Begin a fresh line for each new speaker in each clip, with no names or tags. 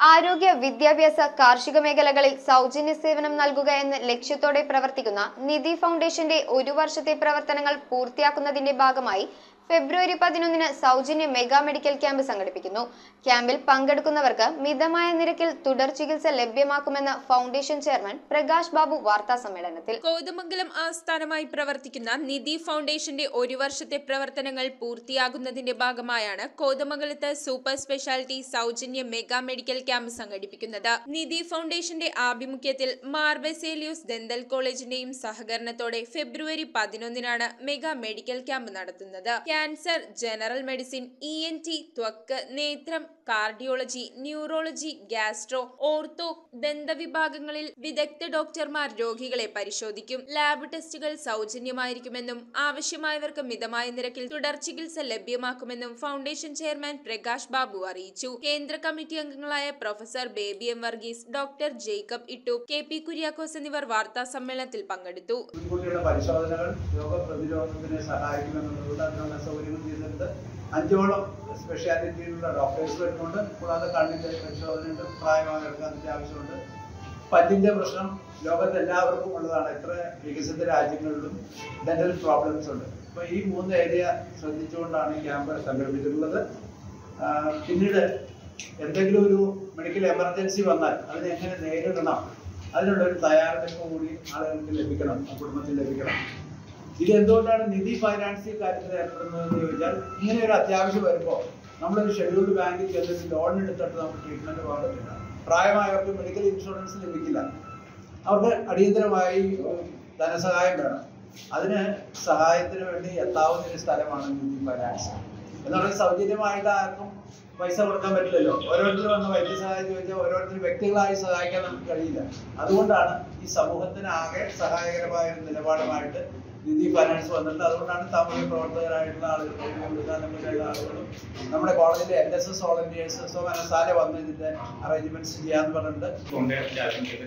ആരോഗ്യ വിദ്യാഭ്യാസ കാർഷിക മേഖലകളിൽ സൗജന്യ സേവനം നൽകുക എന്ന ലക്ഷ്യത്തോടെ പ്രവർത്തിക്കുന്ന നിധി ഫൗണ്ടേഷന്റെ ഒരു വർഷത്തെ പ്രവർത്തനങ്ങൾ പൂർത്തിയാക്കുന്നതിന്റെ ഭാഗമായി ഫെബ്രുവരി പതിനൊന്നിന് സൗജന്യ മെഗാ മെഡിക്കൽ ക്യാമ്പ് സംഘടിപ്പിക്കുന്നു ക്യാമ്പിൽ പങ്കെടുക്കുന്നവർക്ക് മിതമായ നിരക്കിൽ തുടർ ചികിത്സ ലഭ്യമാക്കുമെന്ന് ഫൗണ്ടേഷൻ ചെയർമാൻ പ്രകാശ് ബാബു വാർത്താ സമ്മേളനത്തിൽ
കോതമംഗലം ആസ്ഥാനമായി പ്രവർത്തിക്കുന്ന നിധി ഫൗണ്ടേഷന്റെ ഒരു വർഷത്തെ പ്രവർത്തനങ്ങൾ പൂർത്തിയാകുന്നതിന്റെ ഭാഗമായാണ് കോതമംഗലത്ത് സൂപ്പർ സ്പെഷ്യാലിറ്റി സൗജന്യ മെഗാ മെഡിക്കൽ ക്യാമ്പ് സംഘടിപ്പിക്കുന്നത് നിധി ഫൗണ്ടേഷന്റെ ആഭിമുഖ്യത്തിൽ മാർബെസേലിയൂസ് ദന്തൽ കോളേജിന്റെയും സഹകരണത്തോടെ ഫെബ്രുവരി പതിനൊന്നിനാണ് മെഗാ മെഡിക്കൽ ക്യാമ്പ് നടത്തുന്നത് cancer general medicine E N T ത്വക്ക് നേത്രം കാർഡിയോളജി ന്യൂറോളജി ഗ്യാസ്ട്രോ ഓർത്തോ ദന്തവിഭാഗങ്ങളിൽ വിദഗ്ധ ഡോക്ടർമാർ രോഗികളെ പരിശോധിക്കും ലാബ് ടെസ്റ്റുകൾ സൗജന്യമായിരിക്കുമെന്നും ആവശ്യമായവർക്ക് മിതമായ നിരക്കിൽ തുടർ ചികിത്സ ലഭ്യമാക്കുമെന്നും ഫൗണ്ടേഷൻ ചെയർമാൻ പ്രകാശ് ബാബു അറിയിച്ചു കേന്ദ്ര കമ്മിറ്റി അംഗങ്ങളായ professor Baby M Varghese doctor Jacob Ittu K P Kuriakose എന്നിവർ വാർത്താ സമ്മേളനത്തിൽ പങ്കെടുത്തു
മുൻകൂട്ടിയുള്ള പരിശോധനകൾ രോഗപ്രതിരോധത്തിന് സഹായിക്കുമെന്നുള്ളത് അതിനുള്ള സൗകര്യങ്ങൾ ചെയ്തിട്ടുണ്ട് അഞ്ചോളം സ്പെഷ്യാലിറ്റിയിലുള്ള ഡോക്ടേഴ്സ് വരുന്നുണ്ട് കൂടാതെ കണ്ണിന്റെ പരിശോധനയുണ്ട് പ്രായമായവർക്ക് അതിന്റെ ആവശ്യമുണ്ട് പല്ലിന്റെ പ്രശ്നം ലോകത്ത് എല്ലാവർക്കും ഉള്ളതാണ് എത്ര വികസിത രാജ്യങ്ങളിലും ഡെന്റൽ പ്രോബ്ലംസ് ഉണ്ട് അപ്പൊ ഈ മൂന്ന് ഏരിയ ശ്രദ്ധിച്ചുകൊണ്ടാണ് ഈ ക്യാമ്പ് സംഘടിപ്പിച്ചിട്ടുള്ളത് ആ, പിന്നീട് എന്തെങ്കിലും ഒരു മെഡിക്കൽ എമർജൻസി വന്നാൽ അതിനെ എങ്ങനെ നേരിടണം അതിനുള്ള ഒരു തയ്യാറെടുപ്പ് കൂടി ആളുകൾക്ക് ലഭിക്കണം ആ കുടുംബത്തിന് ലഭിക്കണം ഇത് എന്തുകൊണ്ടാണ് നിധി ഫൈനാൻസ് ഈ കാര്യത്തിൽ ഏർപ്പെടുന്നതെന്ന് ചോദിച്ചാൽ ഇങ്ങനെ ഒരു അത്യാവശ്യം വരുമ്പോൾ നമ്മളൊരു ഷെഡ്യൂൾഡ് ബാങ്കിൽ ചെന്നിട്ട് ലോൺ എടുത്തിട്ട് നമുക്ക് ട്രീറ്റ്മെന്റ് പോകാൻ പറ്റില്ല പ്രായമായവർക്ക് മെഡിക്കൽ ഇൻഷുറൻസ് ലഭിക്കില്ല അവർക്ക് അടിയന്തരമായി ഒരു ധനസഹായം വേണം അതിന് സഹായത്തിന് വേണ്ടി എത്താവുന്ന ഒരു സ്ഥലമാണ് നിധി ഫൈനാൻസ് എന്ന് പറഞ്ഞാൽ സൗജന്യമായിട്ട് ആർക്കും പൈസ കൊടുക്കാൻ പറ്റില്ലല്ലോ ഓരോരുത്തർ വന്ന് വൈദ്യസഹായം ചോദിച്ചാൽ ഓരോരുത്തർ വ്യക്തികളായി സഹായിക്കാൻ നമുക്ക് കഴിയില്ല അതുകൊണ്ടാണ് ഈ സമൂഹത്തിന് ആകെ സഹായകരമായ ഒരു നിലപാടുമായിട്ട് നിധി ഫൈനാൻസ് വന്നിട്ട് അതുകൊണ്ടാണ് സാമൂഹ്യ പ്രവർത്തകരായിട്ടുള്ള ആളുകൾ പ്രധാനമന്ത്രിയുള്ള ആളുകളും നമ്മുടെ കോളേജിലെ എൻ എസ് എസ് വോളണ്ടിയേഴ്സോ മനസ്സാലെ വന്ന് ഇതിന്റെ അറേഞ്ച്മെന്റ്സ് ചെയ്യാന്ന് പറഞ്ഞിട്ട്
ഫൗണ്ടേഷന്റെ ആഭിമുഖ്യത്തിൽ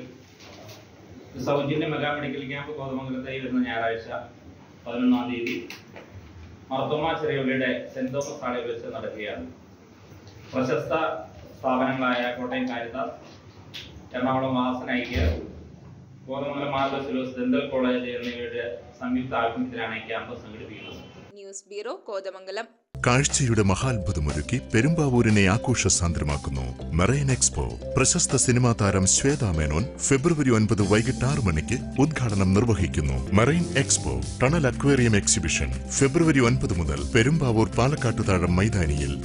ഒരു സൗജന്യ മെഗാ മെഡിക്കൽ ക്യാമ്പ് കോതമംഗലത്ത് വരുന്ന ഞായറാഴ്ച പതിനൊന്നാം തീയതി മർത്തോമ ചെറിയവള്ളിയുടെ സെന്റ് തോമസ് ഹാളിൽ വെച്ച് നടക്കുകയാണ് പ്രശസ്ത സ്ഥാപനങ്ങളായ കോട്ടയം കാരിതാസ് എറണാകുളം വാസന ഐക്യ കോതമംഗലം മാർബസിലോസ് ദന്തൽ കോളേജ് എന്നിവയുടെ സംയുക്ത ആഭിമുഖ്യത്തിലാണ് ഈ ക്യാമ്പ് സംഘടിപ്പിക്കുന്നത്
ന്യൂസ് ബ്യൂറോ കോതമംഗലം
കാഴ്ചയുടെ മഹാത്ഭുതമൊരുക്കി പെരുമ്പാവൂരിനെ ആഘോഷസാന്ദ്രമാക്കുന്നു മെറൈൻ എക്സ്പോ പ്രശസ്ത സിനിമാ താരം ശ്വേതാ മേനോൻ ഫെബ്രുവരി ഒൻപത് വൈകിട്ട് ആറ് മണിക്ക് ഉദ്ഘാടനം നിർവഹിക്കുന്നു marine expo tunnel aquarium exhibition ഫെബ്രുവരി ഒൻപത് മുതൽ പെരുമ്പാവൂർ പാലക്കാട്ടുതാഴം മൈതാനിയിൽ